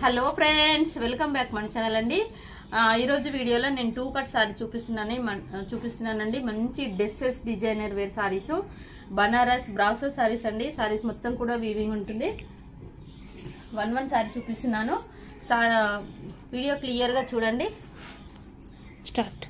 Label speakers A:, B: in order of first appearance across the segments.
A: Hello friends welcome back మన channel అండి ఆ, ఈరోజు వీడియోలో నేను టూ కట్ సారీ చూపిస్తున్నాను మన్- చూపిస్తున్నానండి మంచి dresses designer wear sarees Banaras బ్రాసో సారీస్ అండి సారీస్ మొత్తం కూడా వీవింగ్ ఉంటుంది వన్ వన్ సారీ చూపిస్తున్నాను సా వీడియో క్లియర్గా చూడండి స్టార్ట్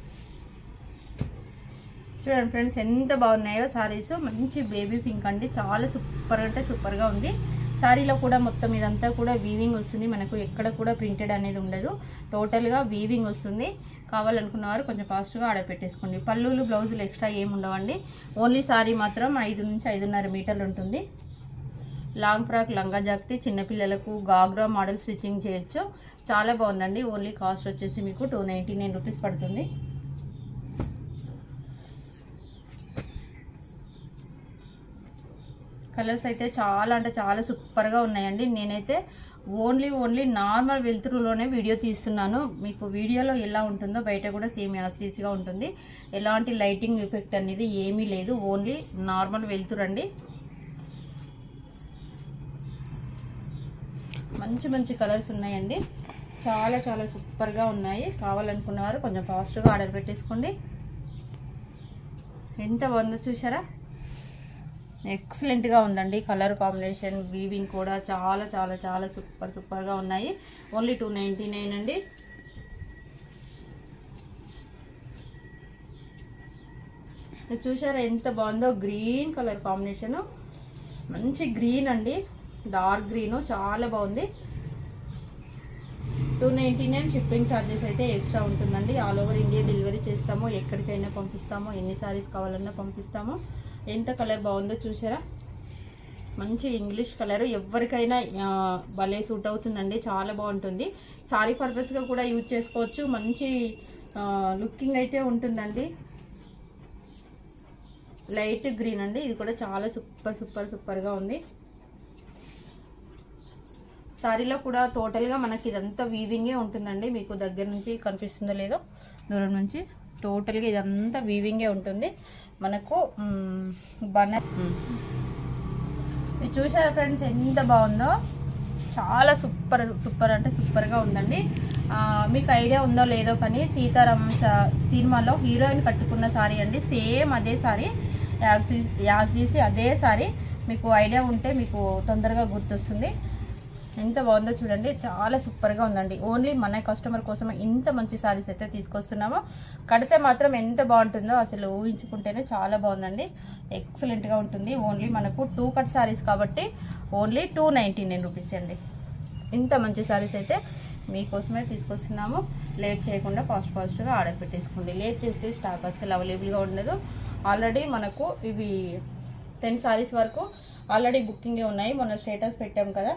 A: చూడండి ఫ్రెండ్స్ ఎంత బాగున్నాయో సారీస్ మంచి బేబీ పింక్ అండి చాలా సూపర్ అంటే సూపర్గా ఉంది సారీలో కూడా మొత్తం ఇదంతా కూడా వీవింగ్ వస్తుంది మనకు ఎక్కడ కూడా ప్రింటెడ్ అనేది ఉండదు టోటల్గా వీవింగ్ వస్తుంది కావాలనుకున్న వారు కొంచెం ఫాస్ట్గా ఆర్డర్ పెట్టేసుకోండి పళ్ళులు బ్లౌజులు ఎక్స్ట్రా ఏమి ఉండవండి ఓన్లీ సారీ మాత్రం ఐదు నుంచి ఐదున్నర మీటర్లు ఉంటుంది లాంగ్ ఫ్రాక్ లంగా జాకెట్ చిన్నపిల్లలకు గాగ్రా మోడల్ స్టిచ్చింగ్ చేయొచ్చు చాలా బాగుందండి ఓన్లీ కాస్ట్ వచ్చేసి మీకు టూ నైంటీ నైన్ రూపీస్ పడుతుంది కలర్స్ అయితే చాలా అంటే చాలా సూపర్గా ఉన్నాయండి నేనైతే ఓన్లీ ఓన్లీ నార్మల్ వెలుతురులోనే వీడియో తీస్తున్నాను మీకు వీడియోలో ఎలా ఉంటుందో బయట కూడా సేమ్ యాస్టీస్గా ఉంటుంది ఎలాంటి లైటింగ్ ఎఫెక్ట్ అనేది ఏమీ లేదు ఓన్లీ నార్మల్ వెలుతురు అండి మంచి మంచి కలర్స్ ఉన్నాయండి చాలా చాలా సూపర్గా ఉన్నాయి కావాలనుకున్నవారు కొంచెం ఫాస్ట్గా ఆర్డర్ పెట్టేసుకోండి ఎంత బాగుందో చూసారా ఎక్సలెంట్గా ఉందండి కలర్ కాంబినేషన్ వీవింగ్ కూడా చాలా చాలా చాలా సూపర్ సూపర్గా ఉన్నాయి ఓన్లీ టూ నైంటీ నైన్ అండి ఇది చూసారా ఎంత బాగుందో గ్రీన్ కలర్ కాంబినేషను మంచి గ్రీన్ అండి డార్క్ గ్రీన్ చాలా బాగుంది two ninety nine shipping charges అయితే ఎక్స్ట్రా ఉంటుందండి ఆల్ ఓవర్ ఇండియా డెలివరీ చేస్తాము ఎక్కడికైనా పంపిస్తాము ఎన్ని సారీస్ కావాలన్నా పంపిస్తాము ఎంత కలర్ బాగుందో చూసారా మంచి ఇంగ్లీష్ కలర్ ఎవరికైనా ఆ, భలే సూట్ అవుతుందండి చాలా బాగుంటుంది సారీ పర్పస్గా కూడా యూజ్ చేసుకోవచ్చు మంచి లుకింగ్ అయితే ఉంటుందండి లైట్ గ్రీన్ అండి ఇది కూడా చాలా సూపర్ సూపర్ సూపర్గా ఉంది సారీలో కూడా టోటల్గా మనకి ఇదంతా వీవింగే ఉంటుందండి మీకు దగ్గర నుంచి కనిపిస్తుందో లేదో దూరం నుంచి టోటల్గా ఇదంతా వీవింగే ఉంటుంది మనకు మ్, బన మ్. ఇది చూసారా ఫ్రెండ్స్ ఎంత బాగుందో చాలా సూపర్ సూపర్ అంటే సూపర్గా ఉందండి ఆ, మీకు ఐడియా ఉందో లేదో కానీ సీతారాం స- సినిమాలో హీరోయిన్ కట్టుకున్న సారీ అండి సేమ్ అదే సారీ యాజ్ చేసి అదే సారీ మీకు ఐడియా ఉంటే మీకు తొందరగా గుర్తొస్తుంది ఎంత బాగుందో చూడండి చాలా సూపర్గా ఉందండి ఓన్లీ మన కస్టమర్ కోసం ఇంత మంచి సారీస్ అయితే తీసుకొస్తున్నామో కడితే మాత్రం ఎంత బాగుంటుందో అసలు ఊహించుకుంటేనే చాలా బాగుందండి ఎక్సలెంట్గా ఉంటుంది ఓన్లీ మనకు టూ కట్ సారీస్ కాబట్టి only two ninety nine rupees అండి ఇంత మంచి సారీస్ అయితే మీకోసమే తీసుకొస్తున్నాము లేట్ చేయకుండా ఫాస్ట్ ఫాస్ట్గా ఆర్డర్ పెట్టేసుకోండి లేట్ చేస్తే స్టాక్ అస్సలు అవైలబుల్గా ఉండదు ఆల్రెడీ మనకు ఇవి టెన్ సారీస్ వరకు ఆల్రెడీ బుకింగే ఉన్నాయి మొన్న స్టేటస్ పెట్టాం కదా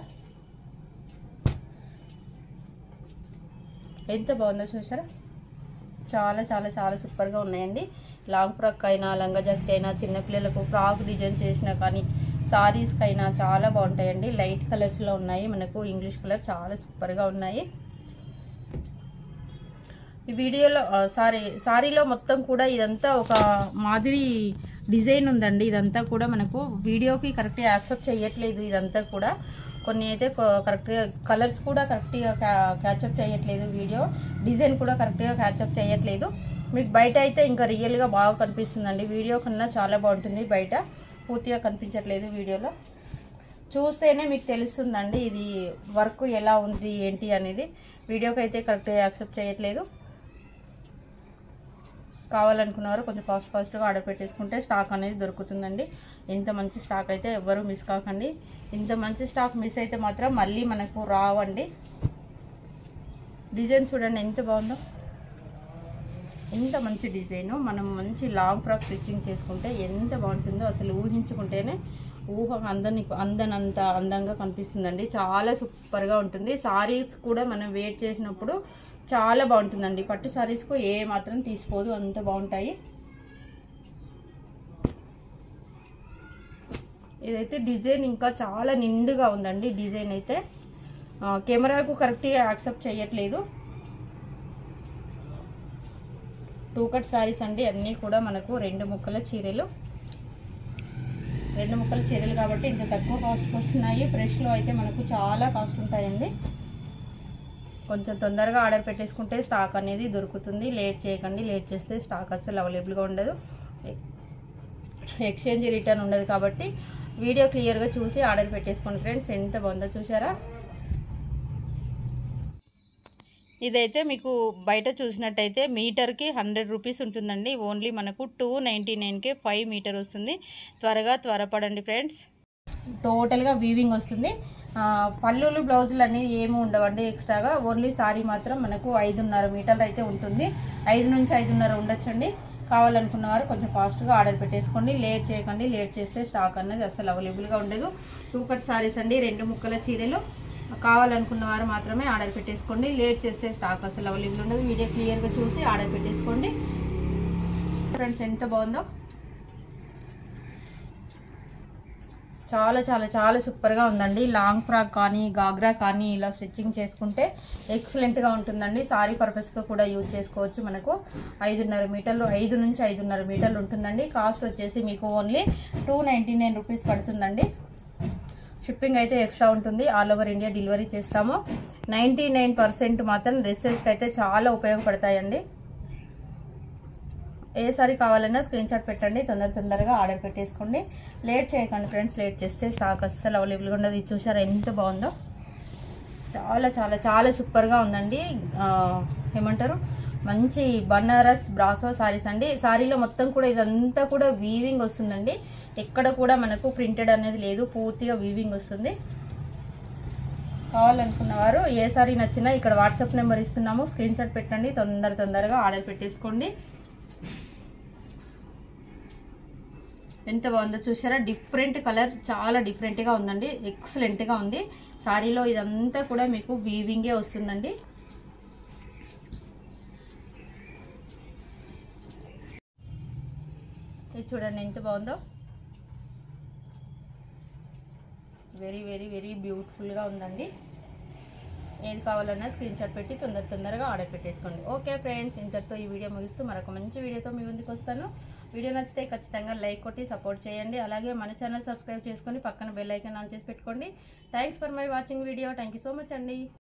A: ఎంత బాగుందో చూసారా చాలా చాలా చాలా సూపర్గా ఉన్నాయండి లాంగ్ ఫ్రాక్ అయినా లంగా జాకెట్ అయినా చిన్నపిల్లలకు ఫ్రాక్ డిజైన్ చేసినా కానీ సారీస్కి అయినా చాలా బాగుంటాయండి లైట్ కలర్స్లో ఉన్నాయి మనకు ఇంగ్లీష్ కలర్ చాలా సూపర్గా ఉన్నాయి ఈ వీడియోలో ఆ, సారీ సారీలో మొత్తం కూడా ఇదంతా ఒక మాదిరి డిజైన్ ఉందండి ఇదంతా కూడా మనకు వీడియోకి కరెక్ట్గా యాక్సెప్ట్ చేయట్లేదు ఇదంతా కూడా కొన్ని అయితే కొ- కరెక్ట్గా కలర్స్ కూడా కరెక్ట్గా క్యా- క్యాచప్ చేయట్లేదు వీడియో డిజైన్ కూడా కరెక్ట్గా క్యాచప్ చేయట్లేదు మీకు బయట అయితే ఇంకా రియల్గా బాగా కనిపిస్తుందండి వీడియో కన్నా చాలా బాగుంటుంది బయట పూర్తిగా కనిపించట్లేదు వీడియోలో చూస్తేనే మీకు తెలుస్తుందండి ఇది వర్క్ ఎలా ఉంది ఏంటి అనేది వీడియోకి అయితే కరెక్ట్గా యాక్సెప్ట్ చేయట్లేదు కావాలనుకున్నవారు కొంచెం ఫాస్ట్ ఫాస్ట్గా ఆర్డర్ పెట్టేసుకుంటే స్టాక్ అనేది దొరుకుతుందండి ఇంత మంచి స్టాక్ అయితే ఎవ్వరూ మిస్ కాకండి ఇంత మంచి స్టాక్ మిస్ అయితే మాత్రం మళ్ళీ మనకు రావండి డిజైన్ చూడండి ఎంత బాగుందో ఎంత మంచి డిజైన్ మనం మంచి లాంగ్ ఫ్రాక్ స్టిచ్చింగ్ చేసుకుంటే ఎంత బాగుంటుందో అసలు ఊహించుకుంటేనే ఊహ అందని అందనంత అందంగా కనిపిస్తుందండి చాలా సూపర్గా ఉంటుంది సారీస్ కూడా మనం వేట్ చేసినప్పుడు చాలా బాగుంటుందండి పట్టు సారీస్కు ఏ మాత్రం తీసిపోదు అంత బాగుంటాయి ఇదైతే డిజైన్ ఇంకా చాలా నిండుగా ఉందండి డిజైన్ అయితే ఆ, కెమెరాకు కరెక్ట్గా యాక్సెప్ట్ చేయట్లేదు టూ కట్ సారీస్ అండి అన్నీ కూడా మనకు రెండు ముక్కల చీరలు రెండు ముక్కల చీరలు కాబట్టి ఇంత తక్కువ కాస్ట్కి వస్తున్నాయి ఫ్రెష్లో అయితే మనకు చాలా కాస్ట్ ఉంటాయండి కొంచెం తొందరగా ఆర్డర్ పెట్టేసుకుంటే స్టాక్ అనేది దొరుకుతుంది లేట్ చేయకండి లేట్ చేస్తే స్టాక్ అస్సలు అవైలబుల్గా ఉండదు ఎక్స్చేంజ్ రిటర్న్ ఉండదు కాబట్టి వీడియో క్లియర్గా చూసి ఆర్డర్ పెట్టేసుకోండి ఫ్రెండ్స్ ఎంత బాగుందో చూసారా ఇదైతే మీకు బయట చూసినట్టయితే మీటర్కి హండ్రెడ్ రూపీస్ ఉంటుందండి ఓన్లీ మనకు టూ నైంటీ నైన్కే ఫైవ్ మీటర్ వస్తుంది త్వరగా త్వరపడండి ఫ్రెండ్స్ టోటల్గా వీవింగ్ వస్తుంది ఆ, పళ్ళులు బ్లౌజులు అనేది ఏమి ఉండవండి ఎక్స్ట్రాగా ఓన్లీ సారీ మాత్రం మనకు ఐదున్నర మీటర్లు అయితే ఉంటుంది ఐదు నుంచి ఐదున్నర ఉండొచ్చండి కావాలనుకున్న వారు కొంచెం ఫాస్ట్గా ఆర్డర్ పెట్టేసుకోండి లేట్ చేయకండి లేట్ చేస్తే స్టాక్ అనేది అసలు అవైలబుల్గా ఉండదు టూ కట్ సారీస్ అండి రెండు ముక్కల చీరలు కావాలనుకున్న వారు మాత్రమే ఆర్డర్ పెట్టేసుకోండి లేట్ చేస్తే స్టాక్ అసలు అవైలబుల్ ఉండదు వీడియో క్లియర్గా చూసి ఆర్డర్ పెట్టేసుకోండి ఫ్రెండ్స్ ఎంత బాగుందో చాలా చాలా చాలా సూపర్గా ఉందండి లాంగ్ ఫ్రాక్ కానీ గాగ్రా కానీ ఇలా స్టిచ్చింగ్ చేసుకుంటే ఎక్సలెంట్గా ఉంటుందండి సారీ పర్పస్గా కూడా యూజ్ చేసుకోవచ్చు మనకు ఐదున్నర మీటర్లు ఐదు నుంచి ఐదున్నర మీటర్లు ఉంటుందండి కాస్ట్ వచ్చేసి మీకు only two ninety nine rupees పడుతుందండి షిప్పింగ్ అయితే ఎక్స్ట్రా ఉంటుంది ఆల్ ఓవర్ ఇండియా డెలివరీ చేస్తాము నైంటీ నైన్ పర్సెంట్ మాత్రం డ్రెస్సెస్కి అయితే చాలా ఉపయోగపడతాయండి ఏ సారీ కావాలన్నా స్క్రీన్ షాట్ పెట్టండి తొందర తొందరగా ఆర్డర్ పెట్టేసుకోండి లేట్ చేయకండి ఫ్రెండ్స్ లేట్ చేస్తే స్టాక్ అస్సలు అవైలబుల్గా ఉండదు ఇది చూసారా ఎంత బాగుందో చాలా చాలా చాలా సూపర్గా ఉందండి ఆ, ఏమంటారు మంచి బనారస్ బ్రాసో సారీస్ అండి సారీలో మొత్తం కూడా ఇదంతా కూడా వీవింగ్ వస్తుందండి ఎక్కడ కూడా మనకు ప్రింటెడ్ అనేది లేదు పూర్తిగా వీవింగ్ వస్తుంది కావాలనుకున్న వారు ఏ సారీ నచ్చినా ఇక్కడ వాట్సాప్ నెంబర్ ఇస్తున్నాము స్క్రీన్ షాట్ పెట్టండి తొందర తొందరగా ఆర్డర్ పెట్టేసుకోండి ఎంత బాగుందో చూసారా డిఫరెంట్ కలర్ చాలా డిఫరెంట్గా ఉందండి ఎక్సలెంట్గా ఉంది సారీలో ఇదంతా కూడా మీకు వీవింగే వస్తుందండి ఇది చూడండి ఎంత బాగుందో వెరీ వెరీ వెరీ బ్యూటిఫుల్గా ఉందండి ఏది కావాలన్నా స్క్రీన్ షాట్ పెట్టి తొందర తొందరగా ఆర్డర్ పెట్టేసుకోండి ఓకే ఫ్రెండ్స్ ఇంతటితో ఈ వీడియో ముగిస్తూ మరొక మంచి వీడియోతో మీ ముందుకు వస్తాను వీడియో నచ్చితే ఖచ్చితంగా లైక్ కొట్టి సపోర్ట్ చేయండి అలాగే మన ఛానల్ సబ్స్క్రైబ్ చేసుకొని పక్కన బెల్ ఐకాన్ ఆన్ చేసి పెట్టుకోండి thanks for my watching video thank so much అండి